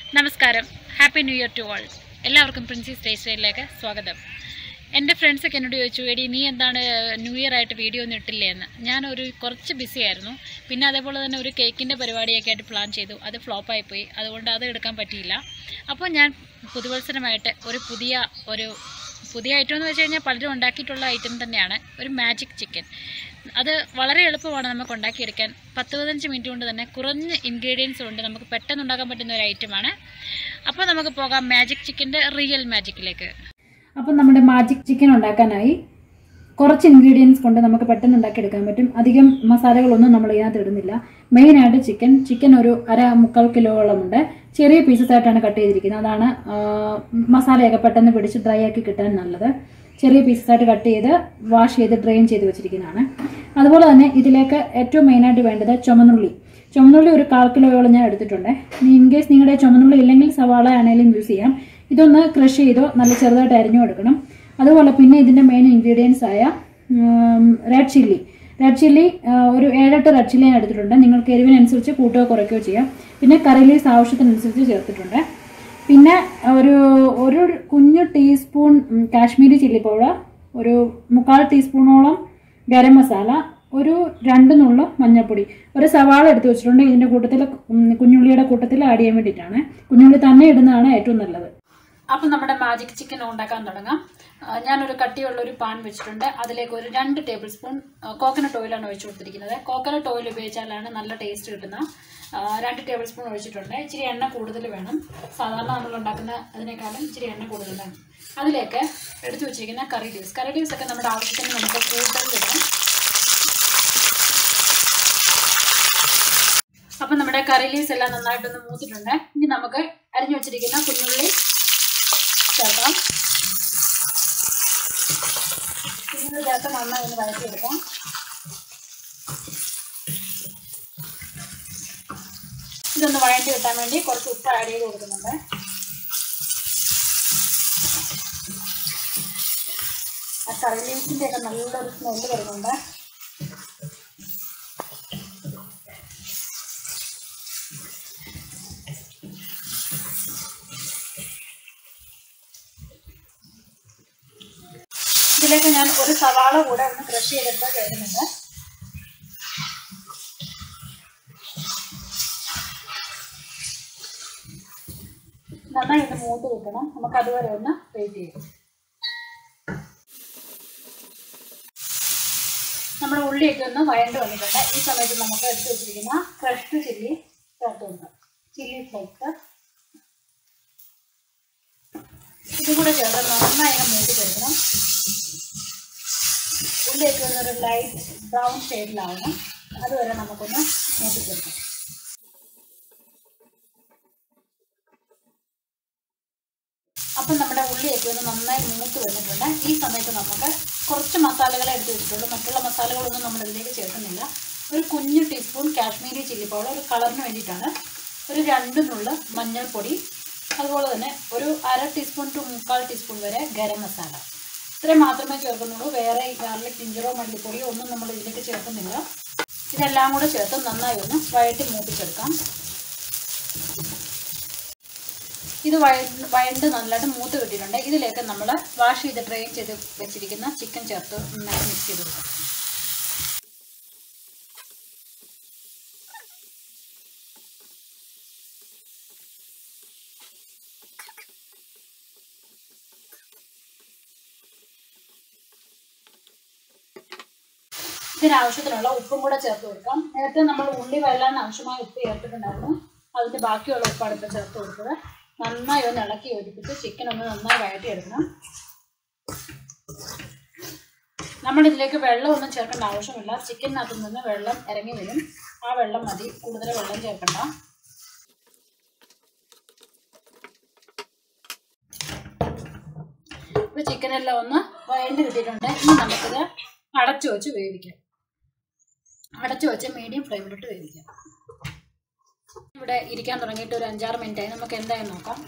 നമസ്കാരം happy new year to all എല്ലാവർക്കും Princy's taste സ്റ്റൈലിലേക്ക് സ്വാഗതം എൻ്റെ ഫ്രണ്ട്സൊക്കെ എന്നോട് ചോദിച്ചു എടി നീ എന്താണ് ന്യൂ ഇയർ ആയിട്ട് വീഡിയോ ഒന്നും ഇട്ടില്ലേ എന്ന് ഞാനൊരു കുറച്ച് ബിസി ആയിരുന്നു പിന്നെ അതേപോലെ തന്നെ ഒരു കേക്കിൻ്റെ പരിപാടിയൊക്കെ ആയിട്ട് പ്ലാൻ ചെയ്തു അത് ഫ്ലോപ്പായി പോയി അതുകൊണ്ട് അത് എടുക്കാൻ പറ്റിയില്ല അപ്പോൾ ഞാൻ പുതുവത്സരമായിട്ട് ഒരു പുതിയ ഒരു പുതിയ ഐറ്റം എന്ന് വെച്ച് കഴിഞ്ഞാൽ പലരും ഉണ്ടാക്കിയിട്ടുള്ള ഐറ്റം തന്നെയാണ് ഒരു മാജിക് ചിക്കൻ അത് വളരെ എളുപ്പമാണ് നമുക്ക് ഉണ്ടാക്കിയെടുക്കാൻ പത്ത് പതിനഞ്ച് മിനിറ്റ് കൊണ്ട് തന്നെ കുറഞ്ഞ ഇൻഗ്രീഡിയൻസ് കൊണ്ട് നമുക്ക് പെട്ടെന്ന് ഉണ്ടാക്കാൻ പറ്റുന്ന ഒരു ഐറ്റമാണ് അപ്പോൾ നമുക്ക് പോകാം മാജിക് ചിക്കൻ്റെ റിയൽ മാജിക്കിലേക്ക് അപ്പം നമ്മുടെ മാജിക് ചിക്കൻ ഉണ്ടാക്കാനായി കുറച്ച് ഇൻഗ്രീഡിയൻസ് കൊണ്ട് നമുക്ക് പെട്ടെന്ന് ഉണ്ടാക്കിയെടുക്കാൻ പറ്റും അധികം മസാലകളൊന്നും നമ്മൾ ഇതിനകത്ത് ഇടുന്നില്ല മെയിനായിട്ട് ചിക്കൻ ചിക്കൻ ഒരു അര മുക്കാൽ കിലോളം ഉണ്ട് ചെറിയ പീസസ് ആയിട്ടാണ് കട്ട് ചെയ്തിരിക്കുന്നത് അതാണ് ആ, മസാലയൊക്കെ പെട്ടെന്ന് പിടിച്ച് ഡ്രൈ ആക്കി കിട്ടാൻ നല്ലത് ചെറിയ പീസസ് ആയിട്ട് കട്ട് ചെയ്ത് വാഷ് ചെയ്ത് ഡ്രെയിൻ ചെയ്ത് വെച്ചിരിക്കുന്നതാണ് അതുപോലെ തന്നെ ഇതിലേക്ക് ഏറ്റവും മെയിനായിട്ട് വേണ്ടത് ചുമന്നുള്ളി ചുമന്നുള്ളി ഒരു കാൽ കിലോയോളം ഞാൻ എടുത്തിട്ടുണ്ട് ഇനി ഇൻ കേസ് നിങ്ങളുടെ ചുമന്നുള്ളി ഇല്ലെങ്കിൽ സവാള ആണെങ്കിലും യൂസ് ചെയ്യാം ഇതൊന്ന് ക്രഷ് ചെയ്തോ നല്ല ചെറുതായിട്ട് അരിഞ്ഞു കൊടുക്കണം അതുപോലെ പിന്നെ ഇതിൻ്റെ മെയിൻ ഇൻഗ്രീഡിയൻസ് ആയ റെഡ് ചില്ലി റെഡ് ചില്ലി ഒരു ഏഴെട്ട് റെഡ് ചില്ലി ഞാൻ എടുത്തിട്ടുണ്ട് നിങ്ങൾക്ക് എരിവിനനുസരിച്ച് കൂട്ടുകയോ കുറയ്ക്കുകയോ ചെയ്യാം പിന്നെ കറി ലീവ്സ് ആവശ്യത്തിനനുസരിച്ച് ചേർത്തിട്ടുണ്ട് പിന്നെ ഒരു ഒരു കുഞ്ഞു ടീസ്പൂൺ ഉം, കാശ്മീരി ചില്ലി പൗഡർ ഒരു മുക്കാൽ ടീസ്പൂണോളം ഗരം മസാല ഒരു രണ്ട് നുള്ള മഞ്ഞൾപ്പൊടി ഒരു സവാള എടുത്ത് വെച്ചിട്ടുണ്ട് ഇതിൻ്റെ കൂട്ടത്തിൽ ഉം, കുഞ്ഞുള്ളിയുടെ കൂട്ടത്തിൽ ആഡ് ചെയ്യാൻ വേണ്ടിയിട്ടാണ് കുഞ്ഞുള്ളി തന്നെ ഇടുന്നതാണ് ഏറ്റവും നല്ലത് അപ്പം നമ്മുടെ മാജിക് ചിക്കൻ ഉണ്ടാക്കാൻ തുടങ്ങാം ആ, ഞാനൊരു കട്ടിയുള്ള ഒരു പാൻ വെച്ചിട്ടുണ്ട് അതിലേക്ക് ഒരു രണ്ട് ടേബിൾ സ്പൂൺ കോക്കനട്ട് ഓയിലാണ് ഒഴിച്ചു കൊടുത്തിരിക്കുന്നത് കോക്കനട്ട് ഓയിൽ ഉപയോഗിച്ചാലാണ് നല്ല ടേസ്റ്റ് കിട്ടുന്ന ആ, രണ്ട് ടേബിൾ സ്പൂൺ ഒഴിച്ചിട്ടുണ്ട് ഇച്ചിരി എണ്ണ കൂടുതൽ വേണം സാധാരണ നമ്മൾ ഉണ്ടാക്കുന്ന അതിനേക്കാളും ഇച്ചിരി എണ്ണ കൂടുതൽ വേണം അതിലേക്ക് എടുത്തു വെച്ചിരിക്കുന്ന കറി ലീവ്സ് കറി ലീവ്സ് ഒക്കെ നമ്മുടെ ആവശ്യത്തിന് നമുക്ക് കൂടുതൽ ഇടാം അപ്പം നമ്മുടെ കറി ലീവ്സ് എല്ലാം നന്നായിട്ടൊന്ന് മൂത്തിട്ടുണ്ട് ഇനി നമുക്ക് അരിഞ്ഞു വെച്ചിരിക്കുന്ന കുഞ്ഞുള്ളി ചേർക്കാം കുഞ്ഞുള്ളി ചേർത്ത് നന്നായി ഒന്ന് വഴറ്റിയെടുക്കാം ഇതൊന്ന് വഴറ്റി കിട്ടാൻ വേണ്ടി കുറച്ച് ഉപ്പ് ആഡ് ചെയ്ത് കൊടുക്കുന്നുണ്ട് ആ കറി ലീവ്സിൻ്റെ ഒക്കെ നല്ലൊരു സ്മെല്ല് വരുന്നുണ്ട് ഇതിലേക്ക് ഞാൻ ഒരു സവാള കൂടെ ഒന്ന് ക്രഷ് ചെയ്തെടുത്ത് ചേർക്കുന്നുണ്ട് നന്നായി ഒന്ന് മൂത്ത് കിട്ടണം നമുക്ക് അതുവരെ ഒന്ന് വെയിറ്റ് ചെയ്യാം നമ്മുടെ ഉള്ളിയൊക്കെ ഒന്ന് വഴണ്ട് വന്നിട്ടുണ്ട് ഈ സമയത്ത് നമുക്ക് എടുത്ത് വെച്ചിരിക്കുന്ന ക്രഷ്ഡ് ചില്ലി ചേർത്ത് കൊടുക്കാം ചില്ലി ഫ്ലേക്സ് ഇതും കൂടെ ചേർത്ത് നന്നായി അങ്ങ് മൂട്ടി ചേർക്കണം ഉള്ളിലേക്ക് ഒന്നൊരു ലൈറ്റ് ബ്രൗൺ ഷെയ്ഡിലാവണം അതുവരെ നമുക്കൊന്ന് മൂട്ടി ചേർക്കാം അപ്പം നമ്മുടെ ഉള്ളിയൊക്കെ ഒന്ന് നന്നായി മൂത്ത് വന്നിട്ടുണ്ട് ഈ സമയത്ത് നമുക്ക് കുറച്ച് മസാലകളെ എടുത്ത് വെച്ചിട്ടുള്ളൂ മറ്റുള്ള മസാലകളൊന്നും നമ്മൾ ഇതിലേക്ക് ചേർക്കുന്നില്ല ഒരു കുഞ്ഞു ടീസ്പൂൺ കാശ്മീരി ചില്ലി പൗഡർ ഒരു കളറിന് വേണ്ടിയിട്ടാണ് ഒരു രണ്ട് നുള്ള് മഞ്ഞൾപ്പൊടി അതുപോലെ തന്നെ ഒരു അര ടീസ്പൂൺ ടു മുക്കാൽ ടീസ്പൂൺ വരെ ഗരം മസാല ഇത്രയും മാത്രമേ ചേർക്കുന്നുള്ളൂ വേറെ ഗാർലിക് ജിഞ്ചറോ മല്ലിപ്പൊടിയോ ഒന്നും നമ്മൾ ഇതിലേക്ക് ചേർക്കുന്നില്ല ഇതെല്ലാം കൂടെ ചേർത്ത് നന്നായി ഒന്ന് വഴറ്റി മൂപ്പിച്ചെടുക്കാം ഇത് വഴണ്ട് വഴണ്ട് നല്ലതായിട്ട് മൂത്ത് കിട്ടിയിട്ടുണ്ട് ഇതിലേക്ക് നമ്മൾ വാഷ് ചെയ്ത് ഡ്രെയിൻ ചെയ്ത് വെച്ചിരിക്കുന്ന ചിക്കൻ ചേർത്ത് നന്നായി മിക്സ് ചെയ്ത് കൊടുക്കാം ഇതിനാവശ്യത്തിനുള്ള ഉപ്പും കൂടെ ചേർത്ത് കൊടുക്കാം നേരത്തെ നമ്മൾ ഉള്ളി വെള്ളാൻ ആവശ്യമായ ഉപ്പ് ചേർത്തിട്ടുണ്ടായിരുന്നു അതിൻ്റെ ബാക്കിയുള്ള ഉപ്പാണ് ഇപ്പോൾ ചേർത്ത് കൊടുത്തത് നന്നായി ഒന്ന് ഇളക്കി യോജിപ്പിച്ച് ചിക്കൻ ഒന്ന് നന്നായി വഴറ്റിയെടുക്കണം നമ്മൾ ഇതിലേക്ക് വെള്ളമൊന്നും ചേർക്കേണ്ട ആവശ്യമില്ല ചിക്കനകത്തു നിന്ന് വെള്ളം ഇറങ്ങി വരും ആ വെള്ളം മതി കൂടുതൽ വെള്ളം ചേർക്കണ്ട ഇപ്പോൾ ചിക്കനെല്ലാം ഒന്ന് വഴണ്ട് കിട്ടിയിട്ടുണ്ട് ഇനി നമുക്കിത് അടച്ചു വെച്ച് വേവിക്കാം അടച്ചു വെച്ച് മീഡിയം ഫ്ലെയിമിലിട്ട് വേവിക്കാം ഇവിടെ ഇരിക്കാൻ തുടങ്ങിയിട്ട് ഒരു അഞ്ചാറ് മിനിറ്റായി നമുക്ക് എന്തായാലും നോക്കാം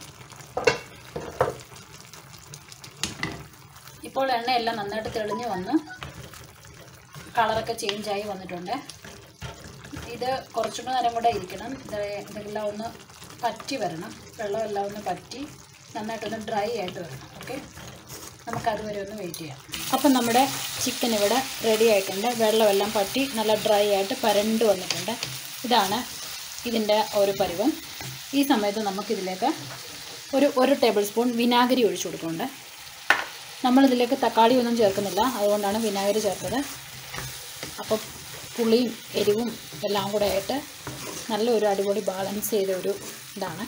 ഇപ്പോൾ എണ്ണയെല്ലാം നന്നായിട്ട് തെളിഞ്ഞ് വന്ന് കളറൊക്കെ ചേഞ്ചായി വന്നിട്ടുണ്ട് ഇത് കുറച്ചുകൂടെ നേരം കൂടെ ഇരിക്കണം ഇത് ഇതെല്ലാം ഒന്ന് പറ്റി വരണം വെള്ളമെല്ലാം ഒന്ന് പറ്റി നന്നായിട്ടൊന്ന് ഡ്രൈ ആയിട്ട് വരണം ഓക്കെ നമുക്ക് അതുവരെ ഒന്ന് വെയിറ്റ് ചെയ്യാം അപ്പം നമ്മുടെ ചിക്കൻ ഇവിടെ റെഡി ആയിട്ടുണ്ട് വെള്ളമെല്ലാം പറ്റി നല്ല ഡ്രൈ ആയിട്ട് പരണ്ട് വന്നിട്ടുണ്ട് ഇതാണ് ഇതിൻ്റെ ഒരു പരുവം ഈ സമയത്ത് നമുക്കിതിലേക്ക് ഒരു ഒരു ടേബിൾ സ്പൂൺ വിനാഗിരി ഒഴിച്ചു കൊടുക്കുന്നുണ്ട് നമ്മളിതിലേക്ക് തക്കാളി ഒന്നും ചേർക്കുന്നില്ല അതുകൊണ്ടാണ് വിനാഗിരി ചേർത്തത് അപ്പോൾ പുളിയും എരിവും എല്ലാം കൂടെ ആയിട്ട് നല്ലൊരു അടിപൊളി ബാലൻസ് ചെയ്ത ഒരു ഇതാണ്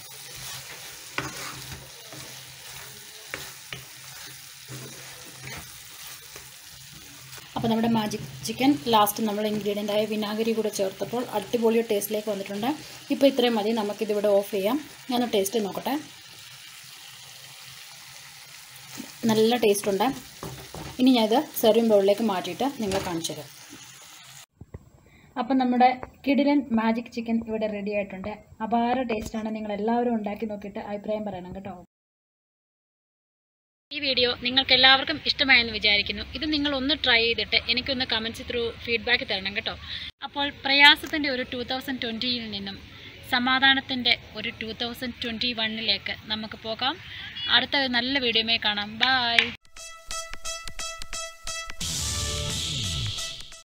അപ്പോൾ നമ്മുടെ മാജിക് ചിക്കൻ ലാസ്റ്റ് നമ്മൾ ഇൻഗ്രീഡിയൻ്റ് ആയ വിനാഗിരി കൂടെ ചേർത്തപ്പോൾ അടിപൊളി ടേസ്റ്റിലേക്ക് വന്നിട്ടുണ്ട് ഇപ്പോൾ ഇത്രയും മതി നമുക്കിതിവിടെ ഓഫ് ചെയ്യാം ഞാൻ ടേസ്റ്റ് നോക്കട്ടെ നല്ല ടേസ്റ്റ് ഉണ്ട് ഇനി ഞാനിത് സെർവിങ് ബൗളിലേക്ക് മാറ്റിയിട്ട് നിങ്ങളെ കാണിച്ചു തരാം അപ്പം നമ്മുടെ കിടിലൻ മാജിക് ചിക്കൻ ഇവിടെ റെഡി ആയിട്ടുണ്ട് അപാര ടേസ്റ്റാണ് നിങ്ങൾ എല്ലാവരും ഉണ്ടാക്കി നോക്കിയിട്ട് അഭിപ്രായം പറയണം കേട്ടോ ഈ വീഡിയോ നിങ്ങൾക്ക് എല്ലാവർക്കും ഇഷ്ടമായെന്ന് വിചാരിക്കുന്നു ഇത് നിങ്ങൾ ഒന്ന് ട്രൈ ചെയ്തിട്ട് എനിക്കൊന്ന് കമൻസ് ത്രൂ ഫീഡ്ബാക്ക് തരണം കേട്ടോ അപ്പോൾ പ്രയാസത്തിൻ്റെ ഒരു ടൂ തൗസൻഡ് ട്വൻറ്റിയിൽ നിന്നും സമാധാനത്തിൻ്റെ ഒരു ടൂ തൗസൻഡ് ട്വൻറ്റി വണ്ണിലേക്ക് നമുക്ക് പോകാം അടുത്ത ഒരു നല്ല വീഡിയോമേ കാണാം ബായ്